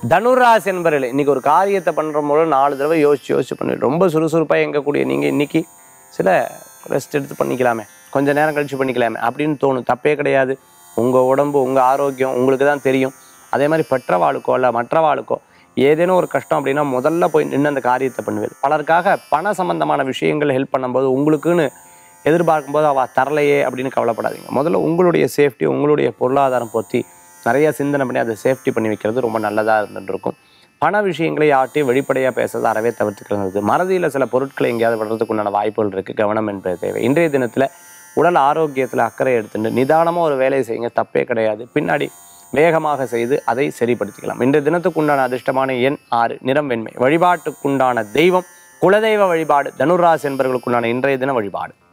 தனுராசி என்பர்களே இன்னைக்கு ஒரு காரியத்தை பண்ற போது நாலு தடவை யோசிச்சு யோசிச்சு பண்ணுவீங்க ரொம்ப சுறுசுறுப்பாக எங்கக்கூடிய நீங்க இன்னைக்கு சில ரெஸ்ட் எடுத்து பண்ணிக்கலாமே கொஞ்ச நேரம் கழிச்சு பண்ணிக்கலாமே அப்படின்னு தோணும் தப்பே கிடையாது உங்க உடம்பு உங்க ஆரோக்கியம் உங்களுக்கு தான் தெரியும் அதே மாதிரி பெற்றவாளுக்கோ இல்லை மற்றவாளுக்கோ ஏதேனும் ஒரு கஷ்டம் அப்படின்னா முதல்ல போய் நின்று அந்த காரியத்தை பண்ணுவேன் பலருக்காக பண சம்பந்தமான விஷயங்கள் ஹெல்ப் பண்ணும்போது உங்களுக்குன்னு எதிர்பார்க்கும்போது அவள் தரலையே அப்படின்னு கவலைப்படாதீங்க முதல்ல உங்களுடைய சேஃப்டி உங்களுடைய பொருளாதாரம் பற்றி நிறைய சிந்தனை பண்ணி அதை சேஃப்டி பண்ணி வைக்கிறது ரொம்ப நல்லதாக இருந்துட்டு இருக்கும் பண விஷயங்களை யார்ட்டையும் வெளிப்படையாக பேசுறது அறவே தவிர்த்துக்கிறது மறதியில் சில பொருட்களை எங்கேயாவது விடுறதுக்கு உண்டான வாய்ப்புகள் இருக்குது கவனம் என்பது தேவை இன்றைய தினத்தில் உடல் ஆரோக்கியத்தில் அக்கறை எடுத்துட்டு நிதானமாக ஒரு வேலையை செய்யுங்க தப்பே கிடையாது பின்னாடி வேகமாக செய்து அதை சரிப்படுத்திக்கலாம் இன்றைய தினத்துக்குண்டான அதிர்ஷ்டமான எண் ஆறு நிறம் வெண்மை வழிபாட்டுக்குண்டான தெய்வம் குலதெய்வ வழிபாடு தனுராசி என்பவர்களுக்குண்டான இன்றைய தின வழிபாடு